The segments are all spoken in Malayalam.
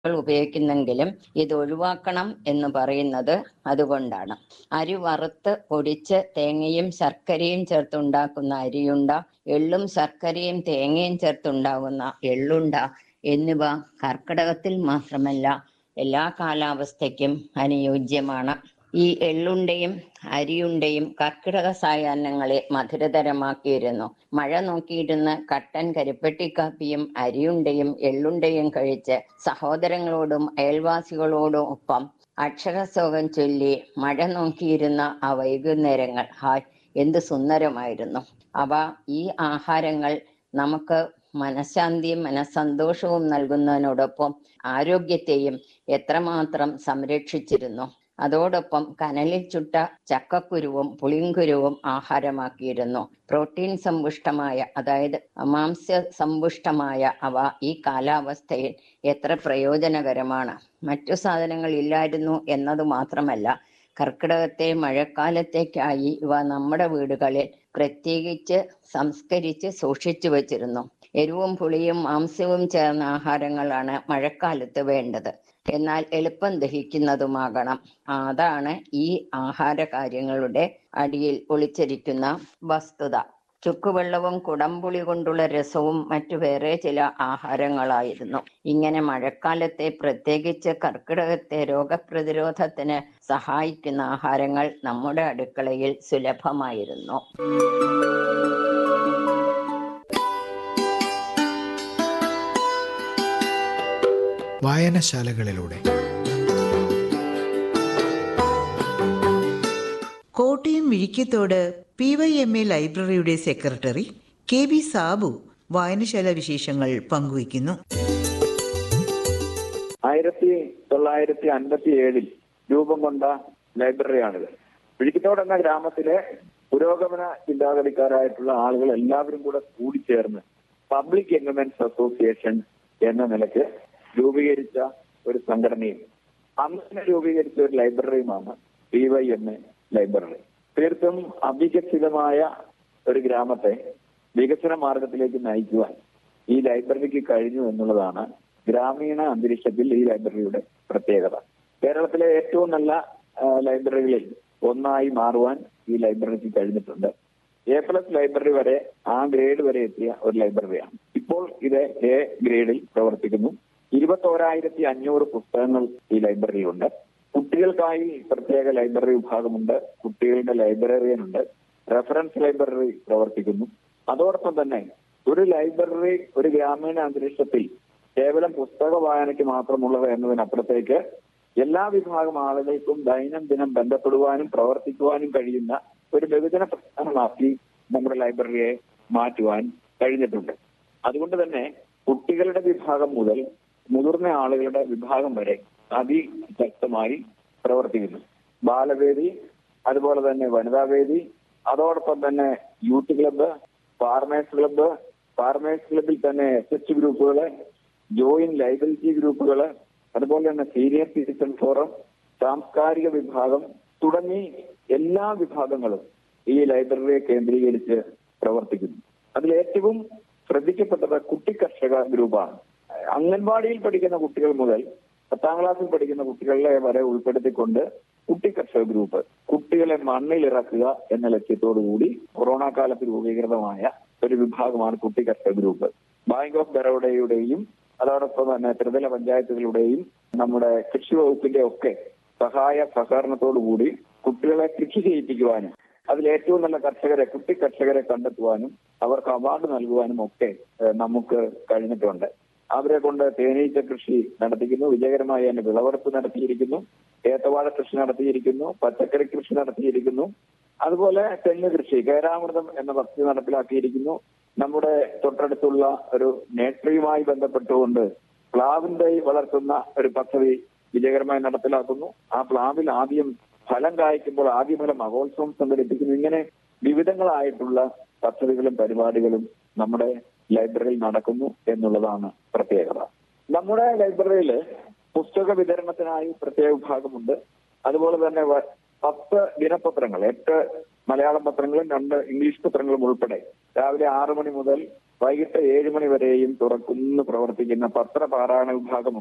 ഉപയോഗിക്കുന്നെങ്കിലും ഇത് ഒഴിവാക്കണം എന്ന് പറയുന്നത് അതുകൊണ്ടാണ് അരി വറുത്ത് പൊടിച്ച് തേങ്ങയും ശർക്കരയും ചേർത്തുണ്ടാക്കുന്ന അരിയുണ്ട എള്ളും ശർക്കരയും തേങ്ങയും ചേർത്തുണ്ടാകുന്ന എള്ളുണ്ട എന്നിവ കർക്കിടകത്തിൽ മാത്രമല്ല എല്ലാ കാലാവസ്ഥയ്ക്കും അനുയോജ്യമാണ് ഈ എള്ളുണ്ടയും അരിയുണ്ടയും കർക്കിടക സായാഹ്നങ്ങളെ മധുരതരമാക്കിയിരുന്നു മഴ നോക്കിയിരുന്ന് കട്ടൻ കരിപ്പെട്ടിക്കാപ്പിയും അരിയുണ്ടയും എള്ളുണ്ടയും കഴിച്ച് സഹോദരങ്ങളോടും അയൽവാസികളോടും ഒപ്പം അക്ഷരശ്ലോകം ചൊല്ലി മഴ നോക്കിയിരുന്ന ആ വൈകുന്നേരങ്ങൾ ഹായ് എന്ത് സുന്ദരമായിരുന്നു അവ ഈ ആഹാരങ്ങൾ നമുക്ക് മനഃശാന്തിയും മനസ്സന്തോഷവും നൽകുന്നതിനോടൊപ്പം ആരോഗ്യത്തെയും എത്രമാത്രം സംരക്ഷിച്ചിരുന്നു അതോടൊപ്പം കനലിൽ ചുട്ട ചക്കക്കുരുവും പുളിങ്കുരുവും ആഹാരമാക്കിയിരുന്നു പ്രോട്ടീൻ സമ്പുഷ്ടമായ അതായത് മാംസ്യ സമ്പുഷ്ടമായ അവ ഈ കാലാവസ്ഥയിൽ എത്ര പ്രയോജനകരമാണ് മറ്റു സാധനങ്ങൾ ഇല്ലായിരുന്നു എന്നത് മാത്രമല്ല കർക്കിടകത്തെ മഴക്കാലത്തേക്കായി ഇവ നമ്മുടെ വീടുകളിൽ പ്രത്യേകിച്ച് സംസ്കരിച്ച് സൂക്ഷിച്ചു വച്ചിരുന്നു എരിവും പുളിയും മാംസ്യവും ചേർന്ന ആഹാരങ്ങളാണ് മഴക്കാലത്ത് വേണ്ടത് എന്നാൽ എളുപ്പം ദഹിക്കുന്നതുമാകണം അതാണ് ഈ ആഹാര കാര്യങ്ങളുടെ അടിയിൽ ഒളിച്ചിരിക്കുന്ന വസ്തുത ചുക്കുവെള്ളവും കുടംപുളി കൊണ്ടുള്ള രസവും മറ്റു വേറെ ചില ആഹാരങ്ങളായിരുന്നു ഇങ്ങനെ മഴക്കാലത്തെ പ്രത്യേകിച്ച് കർക്കിടകത്തെ രോഗപ്രതിരോധത്തിന് സഹായിക്കുന്ന ആഹാരങ്ങൾ നമ്മുടെ അടുക്കളയിൽ സുലഭമായിരുന്നു വായനശാലകളിലൂടെ Kottayam Mizhikkathodu P Y M A ലൈബ്രറിയുടെ സെക്രട്ടറി കെ ബി സാബു വായനശാല വിശേഷങ്ങൾ പങ്കുവയ്ക്കുന്നു ആയിരത്തി തൊള്ളായിരത്തി അൻപത്തി ഏഴിൽ രൂപം കൊണ്ട ലൈബ്രറിയാണിത് പിഴിക്കത്തോട് എന്ന ഗ്രാമത്തിലെ പുരോഗമന ചിന്താഗതിക്കാരായിട്ടുള്ള ആളുകൾ എല്ലാവരും കൂടെ കൂടിച്ചേർന്ന് പബ്ലിക് എൻവയൺമെന്റ്സ് അസോസിയേഷൻ എന്ന നിലയ്ക്ക് രൂപീകരിച്ച ഒരു സംഘടനയും അന്ന് രൂപീകരിച്ച ഒരു ലൈബ്രറിയുമാണ് P Y M A library തീർത്തും അവികസിതമായ ഒരു ഗ്രാമത്തെ വികസന മാർഗത്തിലേക്ക് നയിക്കുവാൻ ഈ ലൈബ്രറിക്ക് കഴിഞ്ഞു എന്നുള്ളതാണ് ഗ്രാമീണ അന്തരീക്ഷത്തിൽ ഈ ലൈബ്രറിയുടെ പ്രത്യേകത കേരളത്തിലെ ഏറ്റവും നല്ല ലൈബ്രറികളിൽ ഒന്നായി മാറുവാൻ ഈ ലൈബ്രറിക്ക് കഴിഞ്ഞിട്ടുണ്ട് എ പ്ലസ് ലൈബ്രറി വരെ ആ ഗ്രേഡ് വരെ എത്തിയ ഒരു ലൈബ്രറിയാണ് ഇപ്പോൾ ഇത് എ ഗ്രേഡിൽ പ്രവർത്തിക്കുന്നു ഇരുപത്തോരായിരത്തി അഞ്ഞൂറ് പുസ്തകങ്ങൾ ഈ ലൈബ്രറിയിലുണ്ട് കുട്ടികൾക്കായി പ്രത്യേക ലൈബ്രറി വിഭാഗമുണ്ട് കുട്ടികളുടെ ലൈബ്രറിയൻ ഉണ്ട് റെഫറൻസ് ലൈബ്രറി പ്രവർത്തിക്കുന്നു അതോടൊപ്പം തന്നെ ഒരു ലൈബ്രറി ഒരു ഗ്രാമീണ അന്തരീക്ഷത്തിൽ കേവലം പുസ്തക വായനയ്ക്ക് മാത്രമുള്ളത് എന്നതിനപ്പുറത്തേക്ക് എല്ലാ വിഭാഗം ആളുകൾക്കും ദൈനംദിനം ബന്ധപ്പെടുവാനും പ്രവർത്തിക്കുവാനും കഴിയുന്ന ഒരു ബഹുജന പ്രസ്ഥാനമാക്കി നമ്മുടെ ലൈബ്രറിയെ മാറ്റുവാൻ കഴിഞ്ഞിട്ടുണ്ട് അതുകൊണ്ട് തന്നെ കുട്ടികളുടെ വിഭാഗം മുതൽ മുതിർന്ന ആളുകളുടെ വിഭാഗം വരെ അതിശക്തമായി പ്രവർത്തിക്കുന്നു ബാലവേദി അതുപോലെ തന്നെ വനിതാവേദി അതോടൊപ്പം തന്നെ യൂത്ത് ക്ലബ്ബ് ഫാർമേഴ്സ് ക്ലബ്ബ് ഫാർമേഴ്സ് ക്ലബിൽ തന്നെ എസ് എച്ച് ഗ്രൂപ്പുകള് ജോയിന്റ് ലൈബിലിറ്റി ഗ്രൂപ്പുകള് അതുപോലെ തന്നെ സീനിയർ സിറ്റിസൺ ഫോറം സാംസ്കാരിക വിഭാഗം തുടങ്ങി എല്ലാ വിഭാഗങ്ങളും ഈ ലൈബ്രറിയെ കേന്ദ്രീകരിച്ച് പ്രവർത്തിക്കുന്നു അതിൽ ഏറ്റവും ശ്രദ്ധിക്കപ്പെട്ടത് കുട്ടി കർഷക ഗ്രൂപ്പാണ് അംഗൻവാടിയിൽ പഠിക്കുന്ന കുട്ടികൾ മുതൽ പത്താം ക്ലാസ്സിൽ പഠിക്കുന്ന കുട്ടികളെ വരെ ഉൾപ്പെടുത്തിക്കൊണ്ട് കുട്ടി കർഷക ഗ്രൂപ്പ് കുട്ടികളെ മണ്ണിൽ ഇറക്കുക എന്ന ലക്ഷ്യത്തോടു കൂടി കൊറോണ കാലത്ത് രൂപീകൃതമായ ഒരു വിഭാഗമാണ് കുട്ടി കർഷക ഗ്രൂപ്പ് ബാങ്ക് ഓഫ് ബറോഡയുടെയും അതോടൊപ്പം തന്നെ ത്രിതല പഞ്ചായത്തുകളുടെയും നമ്മുടെ കൃഷി വകുപ്പിന്റെ ഒക്കെ സഹായ സഹകരണത്തോടു കൂടി കുട്ടികളെ കൃഷി ചെയ്യിപ്പിക്കുവാനും അതിൽ ഏറ്റവും നല്ല കർഷകരെ കുട്ടി കർഷകരെ കണ്ടെത്തുവാനും അവർക്ക് അവാർഡ് നൽകുവാനും ഒക്കെ നമുക്ക് കഴിഞ്ഞിട്ടുണ്ട് അവരെ കൊണ്ട് തേനീച്ച കൃഷി നടത്തിക്കുന്നു വിജയകരമായി അതിന്റെ വിളവെടുപ്പ് നടത്തിയിരിക്കുന്നു ഏത്തവാഴ കൃഷി നടത്തിയിരിക്കുന്നു പച്ചക്കറി കൃഷി നടത്തിയിരിക്കുന്നു അതുപോലെ തെങ്ങ് കൃഷി കേരാമൃതം എന്ന പദ്ധതി നടപ്പിലാക്കിയിരിക്കുന്നു നമ്മുടെ തൊട്ടടുത്തുള്ള ഒരു നേഴ്സറിയുമായി ബന്ധപ്പെട്ടുകൊണ്ട് പ്ലാവിൻ തൈ വളർത്തുന്ന ഒരു പദ്ധതി വിജയകരമായി നടപ്പിലാക്കുന്നു ആ പ്ലാവിൽ ആദ്യം ഫലം കായ്ക്കുമ്പോൾ ആദ്യമൂലം മഹോത്സവം സംഘടിപ്പിക്കുന്നു ഇങ്ങനെ വിവിധങ്ങളായിട്ടുള്ള പദ്ധതികളും പരിപാടികളും നമ്മുടെ ലൈബ്രറിയിൽ നടക്കുന്നു എന്നുള്ളതാണ് പ്രത്യേകത നമ്മുടെ ലൈബ്രറിയിൽ പുസ്തക വിതരണത്തിനായി പ്രത്യേക വിഭാഗമുണ്ട് അതുപോലെ തന്നെ പത്ത് ദിനപത്രങ്ങൾ എട്ട് മലയാളം പത്രങ്ങളും രണ്ട് ഇംഗ്ലീഷ് പത്രങ്ങളും ഉൾപ്പെടെ രാവിലെ ആറു മണി മുതൽ വൈകിട്ട് ഏഴ് മണി വരെയും തുറക്കുന്നു പ്രവർത്തിക്കുന്ന പത്രപാരായണ വിഭാഗമുണ്ട്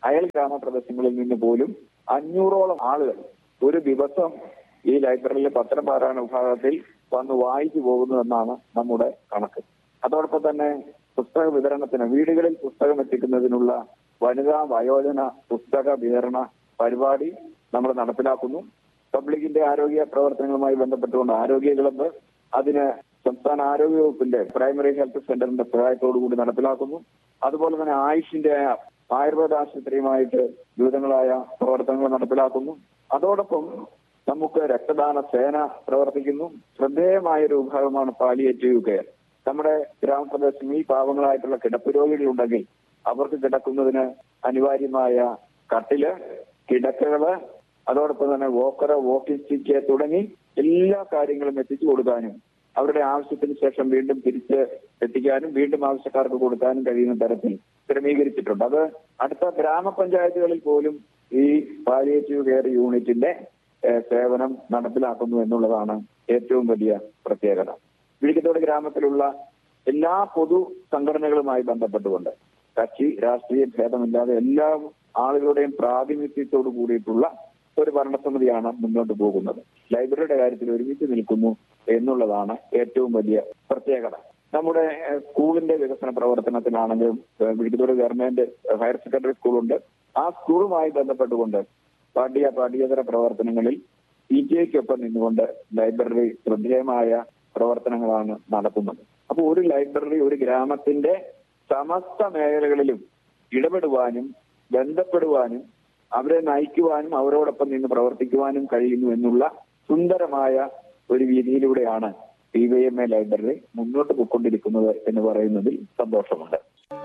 അയൽ ഗ്രാമപ്രദേശങ്ങളിൽ നിന്ന് പോലും അഞ്ഞൂറോളം ആളുകൾ ഒരു ദിവസം ഈ ലൈബ്രറിയിലെ പത്രപാരായണ വിഭാഗത്തിൽ വന്ന് വായിച്ചു പോകുന്നു എന്നാണ് നമ്മുടെ കണക്ക് അതോടൊപ്പം തന്നെ പുസ്തക വിതരണത്തിന് വീടുകളിൽ പുസ്തകം എത്തിക്കുന്നതിനുള്ള വനിതാ വയോജന പുസ്തക വിതരണ പരിപാടി നമ്മൾ നടപ്പിലാക്കുന്നു പബ്ലിക്കിന്റെ ആരോഗ്യ പ്രവർത്തനങ്ങളുമായി ബന്ധപ്പെട്ടുകൊണ്ട് ആരോഗ്യ ക്ലബ്ബ് അതിന് സംസ്ഥാന ആരോഗ്യ വകുപ്പിന്റെ പ്രൈമറി ഹെൽത്ത് സെന്ററിന്റെ സഹായത്തോടു കൂടി നടപ്പിലാക്കുന്നു അതുപോലെ തന്നെ ആയുഷിന്റെ ആയുർവേദ ആശുപത്രിയുമായിട്ട് വിവിധങ്ങളായ പ്രവർത്തനങ്ങൾ നടപ്പിലാക്കുന്നു അതോടൊപ്പം നമുക്ക് രക്തദാന സേന പ്രവർത്തിക്കുന്നു ശ്രദ്ധേയമായ ഒരു വിഭാഗമാണ് പാലിയേറ്റീവ് കെയർ നമ്മുടെ ഗ്രാമപ്രദേശം ഈ പാവങ്ങളായിട്ടുള്ള കിടപ്പ് രോഗികളുണ്ടെങ്കിൽ അവർക്ക് കിടക്കുന്നതിന് അനിവാര്യമായ കട്ടില് കിടക്കകള് അതോടൊപ്പം തന്നെ വോക്കറ വോക്കിംഗ് സ്റ്റിക്ക് തുടങ്ങി എല്ലാ കാര്യങ്ങളും എത്തിച്ചു കൊടുക്കാനും അവരുടെ ആവശ്യത്തിന് ശേഷം വീണ്ടും തിരിച്ച് എത്തിക്കാനും വീണ്ടും ആവശ്യക്കാർക്ക് കൊടുക്കാനും കഴിയുന്ന തരത്തിൽ ക്രമീകരിച്ചിട്ടുണ്ട് അത് അടുത്ത ഗ്രാമപഞ്ചായത്തുകളിൽ പോലും ഈ പാലിയേറ്റീവ് കെയർ യൂണിറ്റിന്റെ ഏഹ്, സേവനം നടപ്പിലാക്കുന്നു എന്നുള്ളതാണ് ഏറ്റവും വലിയ പ്രത്യേകത വിഴിക്കത്തോട് ഗ്രാമത്തിലുള്ള എല്ലാ പൊതു സംഘടനകളുമായി ബന്ധപ്പെട്ടുകൊണ്ട് കക്ഷി രാഷ്ട്രീയ ഭേദമില്ലാതെ എല്ലാ ആളുകളുടെയും പ്രാതിനിധ്യത്തോട് കൂടിയിട്ടുള്ള ഒരു ഭരണസമിതിയാണ് മുന്നോട്ട് പോകുന്നത് ലൈബ്രറിയുടെ കാര്യത്തിൽ ഒരുമിച്ച് നിൽക്കുന്നു എന്നുള്ളതാണ് ഏറ്റവും വലിയ പ്രത്യേകത നമ്മുടെ ഏഹ്, സ്കൂളിന്റെ വികസന പ്രവർത്തനത്തിലാണെങ്കിലും ഏഹ്, വിഴിക്കത്തോട് ഗവൺമെന്റ് ഹയർ സെക്കൻഡറി സ്കൂളുണ്ട് ആ സ്കൂളുമായി ബന്ധപ്പെട്ടുകൊണ്ട് പാഠ്യ പാഠ്യേതര പ്രവർത്തനങ്ങളിൽ പി ടി എക്കൊപ്പം നിന്നുകൊണ്ട് ലൈബ്രറി ശ്രദ്ധേയമായ പ്രവർത്തനങ്ങളാണ് നടത്തുന്നത് അപ്പോൾ ഒരു ലൈബ്രറി ഒരു ഗ്രാമത്തിന്റെ സമസ്ത മേഖലകളിലും ഇടപെടുവാനും ബന്ധപ്പെടുവാനും അവരെ നയിക്കുവാനും അവരോടൊപ്പം നിന്ന് പ്രവർത്തിക്കുവാനും കഴിയുന്നു എന്നുള്ള സുന്ദരമായ ഒരു രീതിയിലൂടെയാണ് P Y M A library മുന്നോട്ട് പോയിക്കൊണ്ടിരിക്കുന്നത് എന്ന് പറയുന്നതിൽ സന്തോഷമുണ്ട്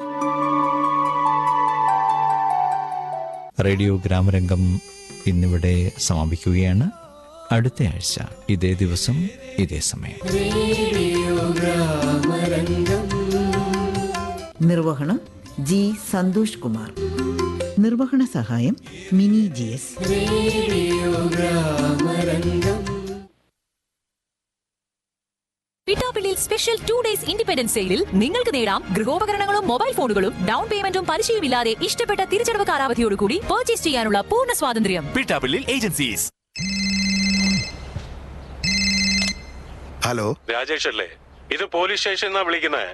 റേഡിയോ ഗ്രാമരംഗം ഇന്നിവിടെ സമാപിക്കുകയാണ് അടുത്ത ആഴ്ച ഇതേ ദിവസം ഇതേ സമയം നിർവഹണം ജി സന്തോഷ് കുമാർ നിർവഹണ സഹായം മിനി ജി എസ് പിട്ടാപ്പിള്ളിയിൽ സ്പെഷ്യൽ ടു ഡേയ്സ് ഇൻഡിപെൻഡൻസ് സെയിലിൽ നിങ്ങൾക്ക് നേടാം ഗൃഹോപകരണങ്ങളും മൊബൈൽ ഫോണുകളും ഡൗൺ പേയ്മെന്റും പലിശയുമില്ലാതെ ഇഷ്ടപ്പെട്ട തിരിച്ചടവ് കാലാവധിയോടുകൂടി പർച്ചേസ് ചെയ്യാനുള്ള പൂർണ്ണ സ്വാതന്ത്ര്യം പിട്ടാപ്പിള്ളിൽ ഏജൻസീസ് ഹലോ രാജേഷ് അല്ലേ ഇത് പോലീസ് സ്റ്റേഷൻ എന്നാ വിളിക്കുന്നത്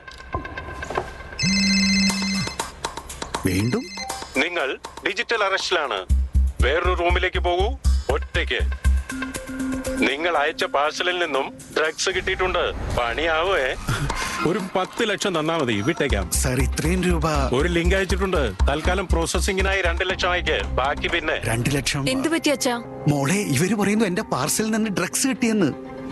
വീണ്ടും നിങ്ങൾ ഡിജിറ്റൽ അറസ്റ്റിലാണ് വേറൊരു റൂമിലേക്ക് പോകൂ ഒറ്റയ്ക്ക് നിങ്ങൾ അയച്ച പാഴ്സലിൽ നിന്നും ഡ്രഗ്സ് കിട്ടിയിട്ടുണ്ട് പണിയാവേ ഒരു പത്ത് ലക്ഷം തന്നാ മതി വിട്ടേക്കാം സാർ ഇത്രയും രൂപ ഒരു ലിങ്ക് അയച്ചിട്ടുണ്ട് തൽക്കാലം പ്രോസസിംഗിനായി രണ്ട് ലക്ഷം അയക്ക് ബാക്കി പിന്നെ രണ്ടു ലക്ഷം എന്തു പറ്റി അച്ഛാ മോളെ ഇവര് പറയുന്നു എന്റെ പാർസലിൽ നിന്ന് ഡ്രഗ്സ് കിട്ടിയെന്ന്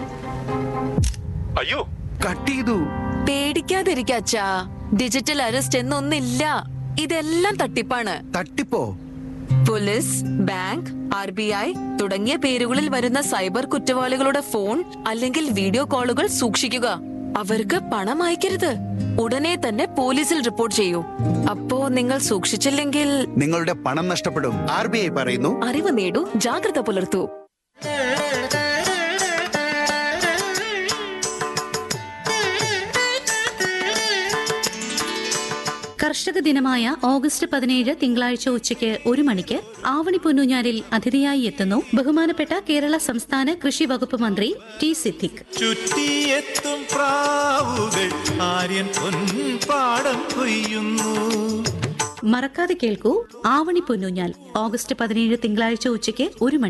അയ്യോ കട്ട് ചെയ്തു പേടിക്കാതിരിക്ക അച്ഛാ ഡിജിറ്റൽ അറസ്റ്റ് എന്നൊന്നില്ല ഇതെല്ലാം തട്ടിപ്പാണ് തട്ടിപ്പോ police bank R B I തുടങ്ങിയ പേരുകളിൽ വരുന്ന സൈബർ കുറ്റവാളികളുടെ ഫോൺ അല്ലെങ്കിൽ വീഡിയോ കോളുകൾ സൂക്ഷിക്കുക അവർക്ക് പണം അയക്കരുത് ഉടനെ തന്നെ പോലീസിൽ റിപ്പോർട്ട് ചെയ്യൂ അപ്പോ നിങ്ങൾ സൂക്ഷിച്ചില്ലെങ്കിൽ നിങ്ങളുടെ പണം നഷ്ടപ്പെടും ആർ ബി ഐ പറയുന്നു അറിവ് നേടൂ ജാഗ്രത പുലർത്തൂ കർഷക ദിനമായ ഓഗസ്റ്റ് പതിനേഴ് തിങ്കളാഴ്ച ഉച്ചയ്ക്ക് ഒരു മണിക്ക് ആവണി പൊന്നൂഞ്ഞാലിൽ അതിഥിയായി എത്തുന്നു ബഹുമാനപ്പെട്ട കേരള സംസ്ഥാന കൃഷി വകുപ്പ് മന്ത്രി ടി സിദ്ദിഖ് ചുറ്റിയെത്തും പ്രാവുകൾ ആര്യൻ പൊൻപാടം കൊയ്യുന്നു മറക്കാതെ കേൾക്കൂ ആവണി പൊന്നൂഞ്ഞാൽ ഓഗസ്റ്റ് പതിനേഴ് തിങ്കളാഴ്ച ഉച്ചയ്ക്ക് ഒരു മണി